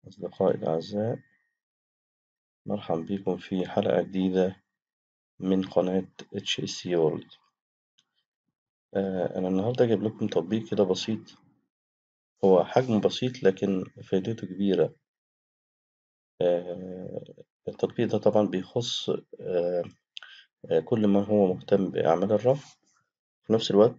أصدقائي الأعزاء مرحبا بكم في حلقة جديدة من قناة HSC World أنا النهاردة جايب لكم تطبيق كده بسيط هو حجمه بسيط لكن فايدته كبيرة التطبيق ده طبعا بيخص كل من هو مهتم بأعمال الرفع في نفس الوقت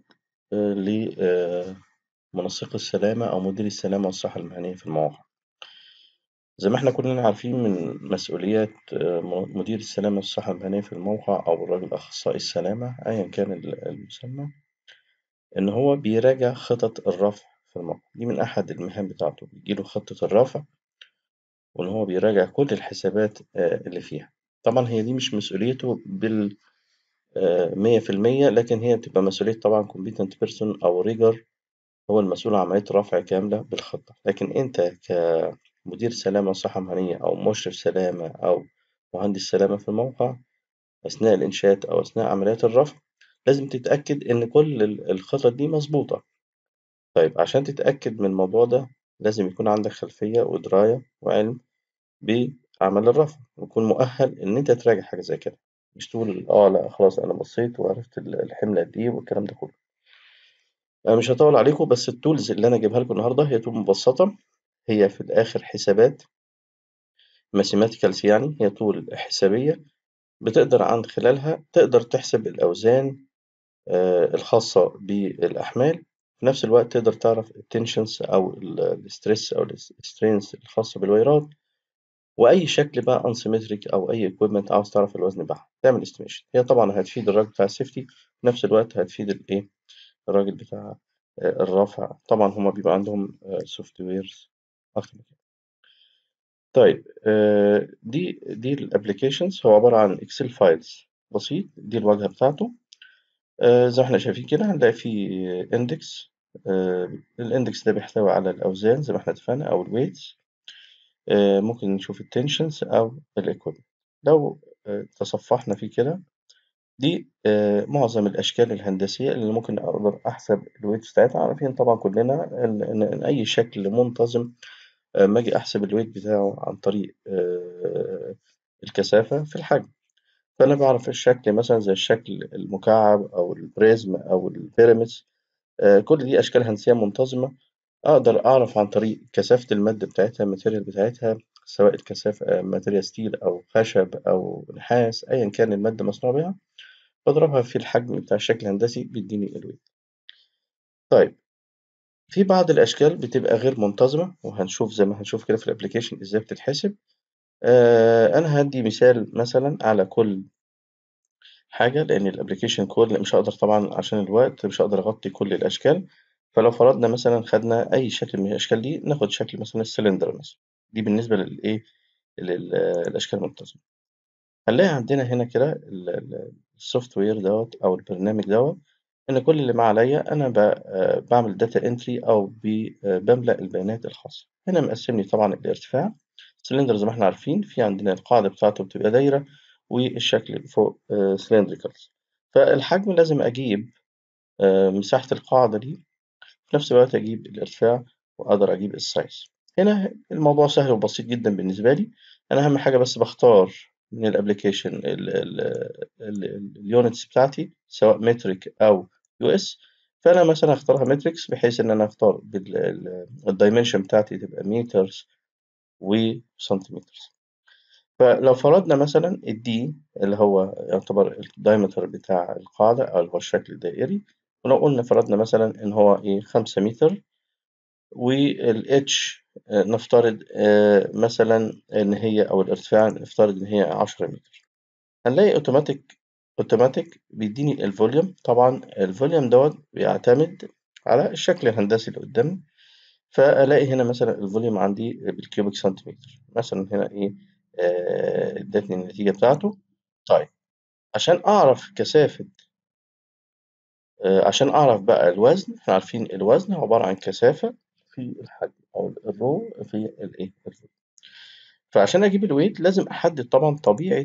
لمنسق السلامة أو مدير السلامة والصحة المهنية في المواقع. زي ما إحنا كلنا عارفين من مسؤوليات مدير السلامة والصحة المهنية في الموقع أو الراجل أخصائي السلامة أيًا كان المسمى إن هو بيراجع خطط الرفع في الموقع، دي من أحد المهام بتاعته بيجيله خطة الرفع وإن هو بيراجع كل الحسابات اللي فيها، طبعًا هي دي مش مسؤوليته بال مية في المية لكن هي بتبقى مسؤولية طبعًا competent person أو ريجر هو المسؤول عن عملية رفع كاملة بالخطة، لكن أنت كمدير سلامة وصحة مهنية أو مشرف سلامة أو مهندس سلامة في الموقع أثناء الإنشاءات أو أثناء عمليات الرفع لازم تتأكد إن كل الخطط دي مظبوطة، طيب عشان تتأكد من الموضوع ده لازم يكون عندك خلفية ودراية وعلم بأعمال الرفع وتكون مؤهل إن أنت تراجع حاجة زي كده، مش تقول آه لأ خلاص أنا بصيت وعرفت الحمل قد إيه والكلام ده كله. أنا مش هطول عليكم بس التولز اللي أنا جايبها لكم النهاردة هي تول مبسطة هي في الآخر حسابات ماثيماتيكالز يعني هي تول حسابية بتقدر عن خلالها تقدر تحسب الأوزان الخاصة بالأحمال في نفس الوقت تقدر تعرف التنشنز أو الستريس أو السترينز الخاصة بالوايرات وأي شكل بقى unsymmetric أو أي equipment عاوز تعرف الوزن بتاعها تعمل estimation هي طبعا هتفيد الراجل بتاع السيفتي في نفس الوقت هتفيد الإيه الراجل بتاع الرافع طبعا هما بيبقى عندهم سوفت ويرز أكتر من كده طيب دي دي الابلكيشنز هو عبارة عن اكسل فايلز بسيط دي الواجهة بتاعته زي ما احنا شايفين كده هنلاقي فيه اندكس الاندكس ده بيحتوي على الأوزان زي ما احنا اتفقنا أو الويتس ممكن نشوف التنشنز أو الإيكويبمنت لو تصفحنا فيه كده دي معظم الأشكال الهندسية اللي ممكن أقدر أحسب الويت بتاعتها عارفين طبعا كلنا إن أي شكل منتظم أما أجي أحسب الويت بتاعه عن طريق الكثافة في الحجم فأنا بعرف الشكل مثلا زي الشكل المكعب أو البريزم أو البيراميدز كل دي أشكال هندسية منتظمة أقدر أعرف عن طريق كثافة المادة بتاعتها الماتيريال بتاعتها سواء الكثافة ماتيريال ستيل أو خشب أو نحاس أيا كان المادة مصنوع بها بضربها في الحجم بتاع الشكل الهندسي بيديني الويت طيب في بعض الأشكال بتبقى غير منتظمة وهنشوف زي ما هنشوف كده في الأبليكيشن إزاي بتتحسب آه أنا هدي مثال مثلا على كل حاجة لأن الأبليكيشن كود مش هقدر طبعا عشان الوقت مش هقدر أغطي كل الأشكال فلو فرضنا مثلا خدنا أي شكل من الأشكال دي ناخد شكل مثلا السلندر مثلا دي بالنسبة للإيه للأشكال المنتظمة هنلاقي عندنا هنا كده السوفت وير دوت أو البرنامج دوت إن كل اللي ما عليا أنا بعمل داتا انتري أو بملأ البيانات الخاصة هنا مقسم لي طبعا الارتفاع سلندر زي ما احنا عارفين في عندنا القاعدة بتاعته بتبقى دايرة والشكل فوق سلندريكالز فالحجم لازم أجيب مساحة القاعدة دي في نفس الوقت أجيب الارتفاع وأقدر أجيب السايز هنا الموضوع سهل وبسيط جدا بالنسبة لي أنا أهم حاجة بس بختار من الابلكيشن اليونتس بتاعتي سواء متريك أو يو اس فأنا مثلا هختارها متريكس بحيث إن أنا أختار الدايمنشن بتاعتي تبقى مترز وسنتيمترز فلو فرضنا مثلا الدي اللي هو يعتبر الدايمتر بتاع القاعدة أو اللي هو الشكل الدائري ولو قلنا فرضنا مثلا إن هو إيه خمسة متر والاتش نفترض مثلا إن هي أو الارتفاع نفترض إن هي عشرة متر هنلاقي أوتوماتيك أوتوماتيك بيديني الفوليوم طبعا الفوليوم دوت بيعتمد على الشكل الهندسي اللي قدامي فألاقي هنا مثلا الفوليوم عندي بالكيوبيك سنتيمتر مثلا هنا إيه ادتني النتيجة بتاعته طيب عشان أعرف كثافة عشان أعرف بقى الوزن إحنا عارفين الوزن عبارة عن كثافة في الحجم أو الرو في الإيه فعشان أجيب الويت لازم أحدد طبعا طبيعة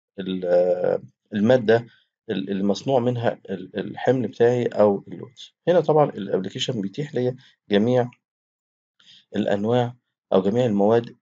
المادة المصنوع منها الحمل بتاعي أو اللود هنا طبعا الأبلكيشن بيتيح لي جميع الأنواع أو جميع المواد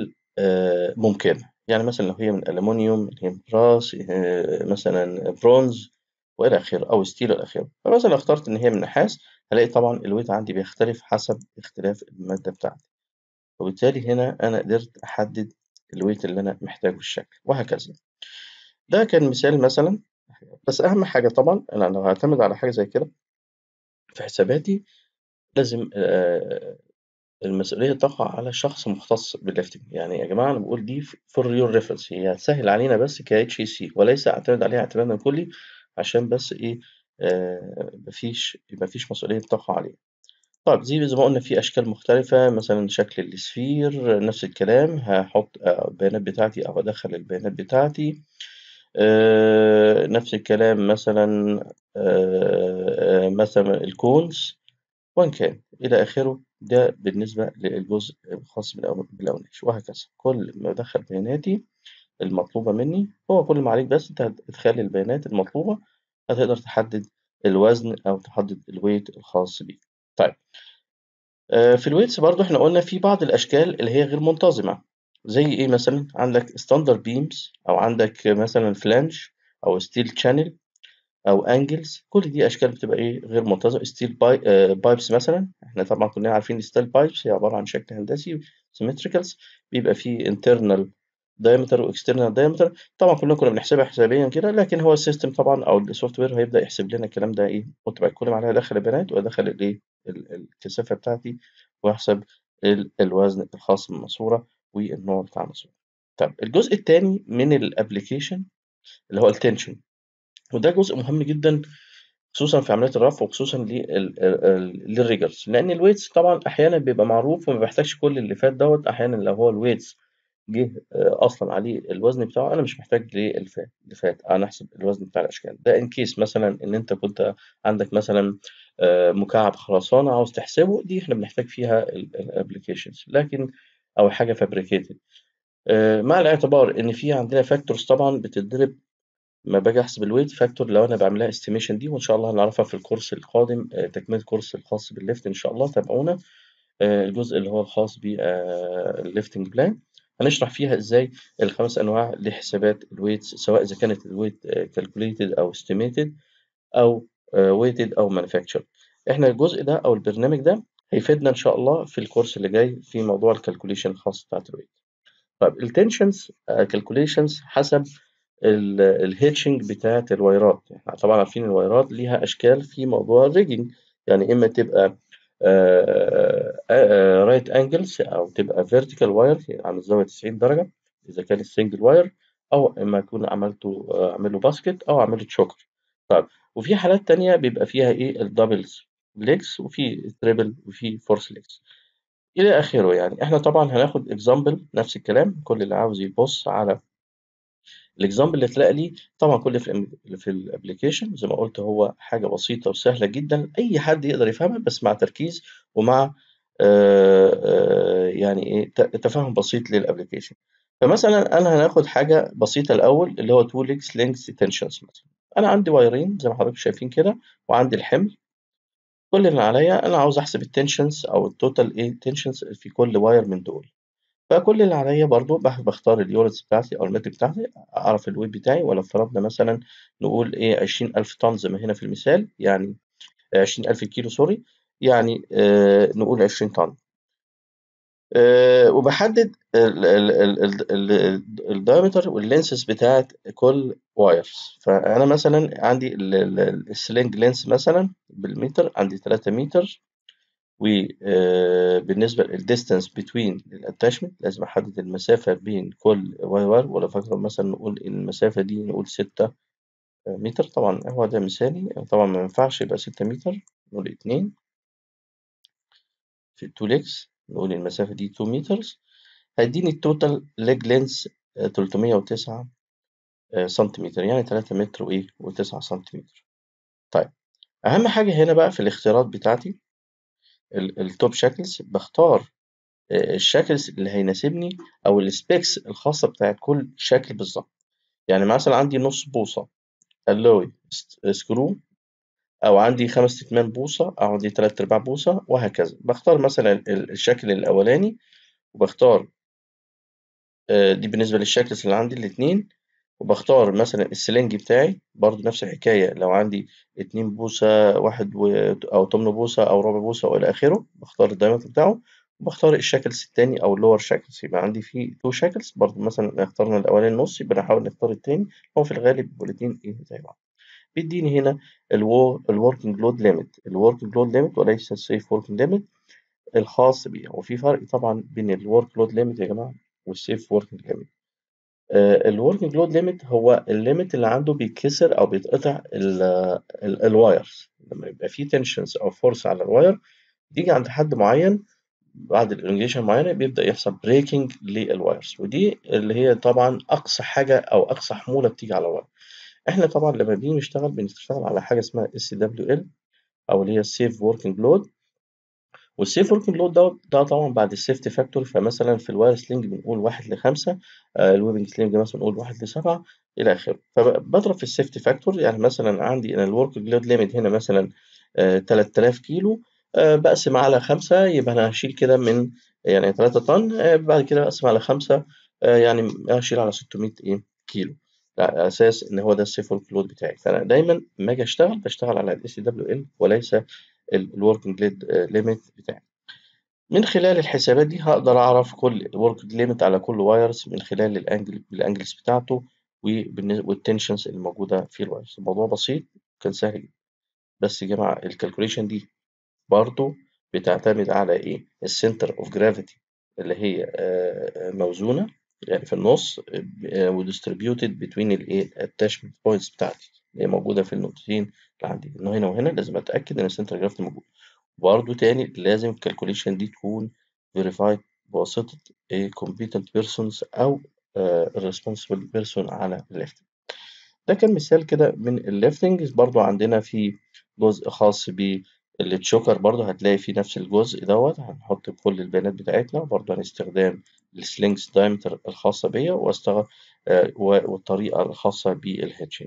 الممكنة يعني مثلا لو هي من ألمنيوم هي من براس مثلا برونز وإلى آخره أو ستيل إلى آخره فمثلا لو اخترت إن هي من نحاس هلاقي طبعا الويت عندي بيختلف حسب اختلاف المادة بتاعتي وبالتالي هنا أنا قدرت أحدد الويت اللي أنا محتاجه في الشكل وهكذا ده كان مثال مثلا بس أهم حاجة طبعا أنا لو هعتمد على حاجة زي كده في حساباتي لازم المسؤولية تقع على شخص مختص بالليفتنج يعني يا جماعة أنا بقول دي فور يور ريفرنس هي هتسهل علينا بس ك اتش اي سي وليس أعتمد عليها اعتمادا كلي عشان بس إيه آه مفيش مفيش مسؤولية تقع عليه. طيب زي زي ما قلنا في أشكال مختلفة مثلا شكل السفير نفس الكلام هحط البيانات بتاعتي أو أدخل البيانات بتاعتي آه نفس الكلام مثلا آه مثلا الكونز وإن كان إلى آخره ده بالنسبة للجزء الخاص بالأوناش وهكذا كل ما أدخل بياناتي المطلوبة مني هو كل ما عليك بس أنت هتدخل البيانات المطلوبة هتقدر تحدد الوزن أو تحدد الويت الخاص بيك. طيب في الويتس برضو احنا قلنا في بعض الأشكال اللي هي غير منتظمة زي إيه مثلا عندك ستاندرد بيمز أو عندك مثلا فلانج أو ستيل شانل او انجلز كل دي اشكال بتبقى ايه غير منتظمه ستيل باي آه بايبس مثلا احنا طبعا كلنا عارفين ستيل بايبس هي عباره عن شكل هندسي سيمتريكالز بيبقى فيه انترنال دايمتر واكسترنال دايمتر طبعا كلنا كنا بنحسبها حسابيا كده لكن هو السيستم طبعا او السوفت وير هيبدا يحسب لنا الكلام ده ايه وتبقى كل ما عليها ادخل البيانات وادخل الايه الكثافه بتاعتي واحسب الوزن الخاص بالماسوره والنوع بتاع الماسوره طب الجزء الثاني من الابلكيشن اللي هو التنشن وده جزء مهم جدا خصوصا في عمليات الرفع وخصوصا للريجرز لان الويتس طبعا احيانا بيبقى معروف وما بيحتاجش كل اللي فات دوت احيانا لو هو الويتس جه اصلا عليه الوزن بتاعه انا مش محتاج للفات اللي فات انا احسب الوزن بتاع الاشكال ده ان كيس مثلا ان انت كنت عندك مثلا مكعب خرسانه عاوز تحسبه دي احنا بنحتاج فيها الابلكيشنز لكن او حاجه فابريكيتد مع الاعتبار ان في عندنا فاكتورز طبعا بتتضرب ما باجي احسب الويت فاكتور لو انا بعملها استيميشن دي وان شاء الله هنعرفها في الكورس القادم تكمله الكورس الخاص بالليفت ان شاء الله تابعونا الجزء اللي هو الخاص بالليفتنج بلان هنشرح فيها ازاي الخمس انواع لحسابات الويتس سواء اذا كانت الويت كالكوليتد او استيميتد او ويتد او مانيفاكتشر احنا الجزء ده او البرنامج ده هيفيدنا ان شاء الله في الكورس اللي جاي في موضوع الكالكوليشن الخاص بتاعت الويت طيب التنشنز كالكوليشنز حسب الهيتشنج بتاعت الوايرات احنا طبعا عارفين الوايرات ليها اشكال في موضوع الريجنج يعني اما تبقى رايت انجلز او تبقى فيرتيكال واير عن الزاويه 90 درجه اذا كان السنجل واير او اما اكون عملته اعمله باسكت او اعمله تشوكر طيب وفي حالات تانية بيبقى فيها ايه الدبلز ليجز وفي تريبل وفي فورس ليجز الى اخره يعني احنا طبعا هناخد اكزامبل نفس الكلام كل اللي عاوز يبص على الاكزامبل اللي اتلاقى لي طبعا كل في في الابلكيشن زي ما قلت هو حاجه بسيطه وسهله جدا اي حد يقدر يفهمها بس مع تركيز ومع آآ آآ يعني ايه تفهم بسيط للابلكيشن فمثلا انا هناخد حاجه بسيطه الاول اللي هو تو لينكس لينكس تنشنز مثلا انا عندي وايرين زي ما حضرتك شايفين كده وعندي الحمل كل اللي عليا انا عاوز احسب التنشنز او التوتال ايه تنشنز في كل واير من دول فكل اللي عليا برضو بختار اليونتس بتاعتي او المتر بتاعتي اعرف الويت بتاعي ولو افترضنا مثلا نقول ايه 20000 طن زي ما هنا في المثال يعني 20000 كيلو سوري يعني آه نقول 20 طن آه وبحدد الدايمتر واللينسز بتاعت كل وايرز فانا مثلا عندي السلينج لينس مثلا بالمتر عندي 3 متر وبالنسبة للديستانس بتوين الاتاشمنت لازم أحدد المسافة بين كل واير ولا فاكر مثلا نقول المسافة دي نقول ستة متر طبعا هو ده مثالي طبعا ما ينفعش يبقى ستة متر نقول اتنين في التو ليجز نقول المسافة دي تو مترز هيديني التوتال ليج لينس تلتمية وتسعة سنتيمتر يعني تلاتة متر وإيه وتسعة سنتيمتر طيب أهم حاجة هنا بقى في الاختيارات بتاعتي التوب شكلز بختار الشكلز اللي هيناسبني او السبيكس الخاصه بتاعت كل شكل بالظبط يعني مثلا عندي نص بوصه الوي سكرو او عندي خمس تتمام بوصه او عندي تلات ارباع بوصه وهكذا بختار مثلا الشكل الاولاني وباختار آه، دي بالنسبة للشكلز اللي عندي الاتنين وبختار مثلا السلنج بتاعي برضو نفس الحكاية لو عندي اتنين بوصة واحد و... أو تمن بوصة أو ربع بوصة وإلى آخره بختار الدايمتر بتاعه وبختار الشكلز التاني أو اللور شكلز يبقى عندي فيه تو شكلز برضو مثلا اخترنا الأولاني نص يبقى نحاول نختار التاني هو في الغالب بيبقوا الاتنين إيه زي بعض بيديني هنا الوركينج لود ليميت الوركينج لود ليميت وليس السيف وركينج ليميت الخاص بيه وفي فرق طبعا بين الورك لود ليميت يا جماعة والسيف وركينج ليميت الوركينج لود ليميت هو الليميت اللي عنده بيتكسر او بيتقطع الوايرز لما يبقى في تنشنز او فورس على الواير بيجي عند حد معين بعد الانجيشن معينه بيبدا يحصل بريكنج للوايرز ودي اللي هي طبعا اقصى حاجه او اقصى حموله بتيجي على الواير احنا طبعا لما بنيجي نشتغل بنشتغل على حاجه اسمها اس دبليو ال او اللي هي السيف وركينج لود والسيف وركينج لود ده ده طبعا بعد السيفتي فاكتور فمثلا في الواير سلينج بنقول واحد لخمسة آه الويبنج سلينج مثلا نقول واحد لسبعة إلى آخره فبضرب في السيفتي فاكتور يعني مثلا عندي أنا الوركينج لود ليميت هنا مثلا آه 3000 كيلو آه بقسم على خمسة يبقى أنا هشيل كده من يعني 3 طن آه بعد كده أقسم على خمسة آه يعني هشيل على 600 إيه كيلو على اساس ان هو ده السيف ورك لود بتاعي فانا دايما لما اجي اشتغل بشتغل على الاس دبليو ال وليس الوركينج ليميت بتاعي من خلال الحسابات دي هقدر اعرف كل ورك ليميت على كل وايرز من خلال الانجل الانجلز بتاعته والتنشنز الموجوده في الوايرز الموضوع بسيط كان سهل جدا بس يا جماعه الكالكوليشن دي برضو بتعتمد على ايه السنتر اوف جرافيتي اللي هي موزونه يعني في النص وديستريبيوتد بين الايه الاتاشمنت بوينتس بتاعتي اللي هي موجوده في النقطتين اللي عندي انه هنا وهنا لازم اتاكد ان السنتر جرافيتي موجود برضه تاني لازم الكالكوليشن دي تكون فيريفايد بواسطة a competent persons أو uh, responsible person على الليفتنج ده كان مثال كده من الليفتنج برضه عندنا في جزء خاص بالتشوكر برضه هتلاقي في نفس الجزء دوت هنحط كل البيانات بتاعتنا برضه هنستخدام السلينكس دايمتر الخاصة بيا واستغل uh, والطريقة الخاصة بالهيتشنج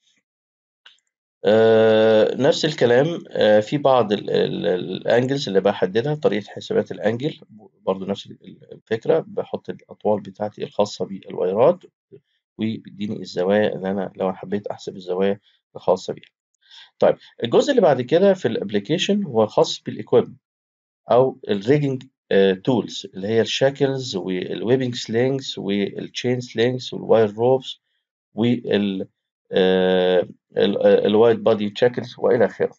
آه نفس الكلام آه في بعض الانجلز اللي بحددها طريقة حسابات الانجل برضو نفس الفكرة بحط الأطوال بتاعتي الخاصة بالوايرات وبيديني الزوايا اللي أنا لو حبيت أحسب الزوايا الخاصة بيها. طيب الجزء اللي بعد كده في الابلكيشن هو خاص بالاكويبمنت أو الريجنج تولز اللي هي الشاكلز والويبنج سلينجز والتشين سلينجز والواير روبس وال الوايت بادي تشاكلز والى اخره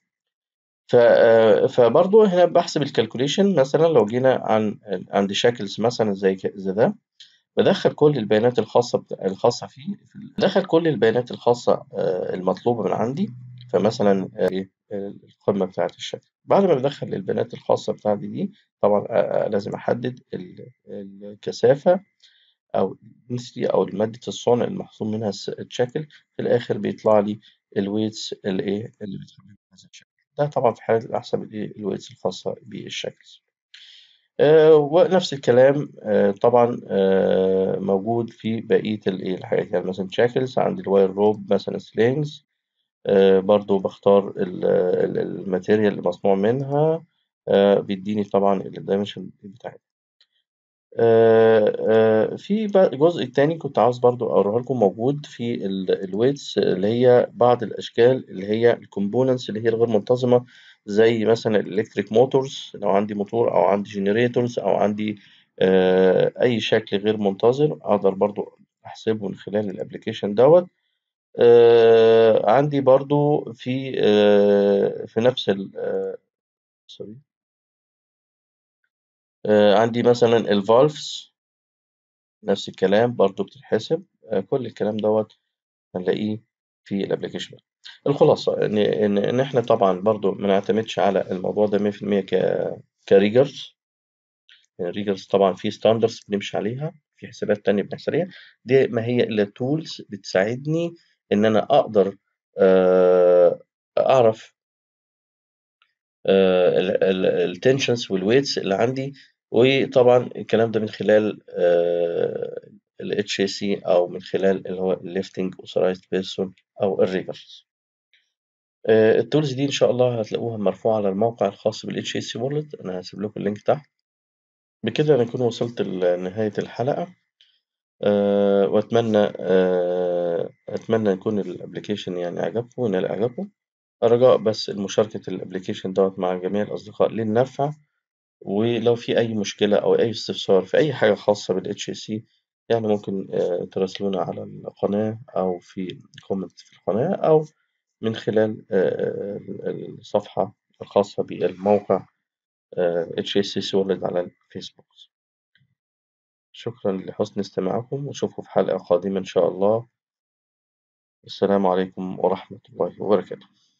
فبرضه هنا بحسب الكالكوليشن مثلا لو جينا عن عند شاكلز مثلا زي زي ده بدخل كل البيانات الخاصه الخاصه فيه بدخل كل البيانات الخاصه المطلوبه من عندي فمثلا القمه بتاعه الشكل بعد ما بدخل البيانات الخاصه بتاعتي دي طبعا لازم احدد الكثافه او الدنسيتي او ماده الصنع المحصول منها الشكل في الاخر بيطلع لي الويتس اللي ايه اللي بتخلي هذا الشكل ده طبعا في حاله الاحسن الايه الويتس الخاصه بالشكل آه ونفس الكلام آه طبعا آه موجود في بقيه الايه الحاجات يعني مثلا شاكلز عندي الواير روب مثلا سلينجز آه برضو بختار الماتيريال اللي مصنوع منها آه بيديني طبعا الدايمنشن بتاعتها آه آه في جزء تاني كنت عاوز برضو أوريه لكم موجود في الويتس اللي هي بعض الأشكال اللي هي الكومبوننتس اللي هي الغير منتظمة زي مثلا الإلكتريك موتورز لو عندي موتور أو عندي جنريتورز أو عندي آه أي شكل غير منتظم أقدر برضو أحسبه من خلال الأبليكيشن دوت عندي برضو في في نفس ال سوري آه عندي مثلا الفالفز نفس الكلام برضو بتتحسب آه كل الكلام دوت هنلاقيه في الابلكيشن الخلاصة إن إن إن إحنا طبعا برضو ما نعتمدش على الموضوع ده 100% ك كريجرز الريجرز طبعا في ستاندرز بنمشي عليها في حسابات تانية بنحسب عليها دي ما هي إلا تولز بتساعدني إن أنا أقدر آه أعرف التنشنز والويتس اللي عندي وطبعا الكلام ده من خلال ال HAC او من خلال اللي هو الليفتنج authorized بيرسون او الريجرز التولز دي ان شاء الله هتلاقوها مرفوعه على الموقع الخاص بال HAC وورلد انا هسيب لكم اللينك تحت بكده نكون وصلت لنهاية الحلقة آه، وأتمنى آه، أتمنى يكون الأبليكيشن يعني عجبكم ونال إعجابكم رجاء بس مشاركة الأبليكيشن دوت مع جميع الأصدقاء للنفع ولو في أي مشكلة أو أي استفسار في أي حاجة خاصة بال HSC يعني ممكن آه، تراسلونا على القناة أو في كومنت في القناة أو من خلال آه، الصفحة الخاصة بالموقع آه، HSC World على الفيسبوك شكرا لحسن استماعكم وأشوفكم في حلقة قادمة إن شاء الله السلام عليكم ورحمة الله وبركاته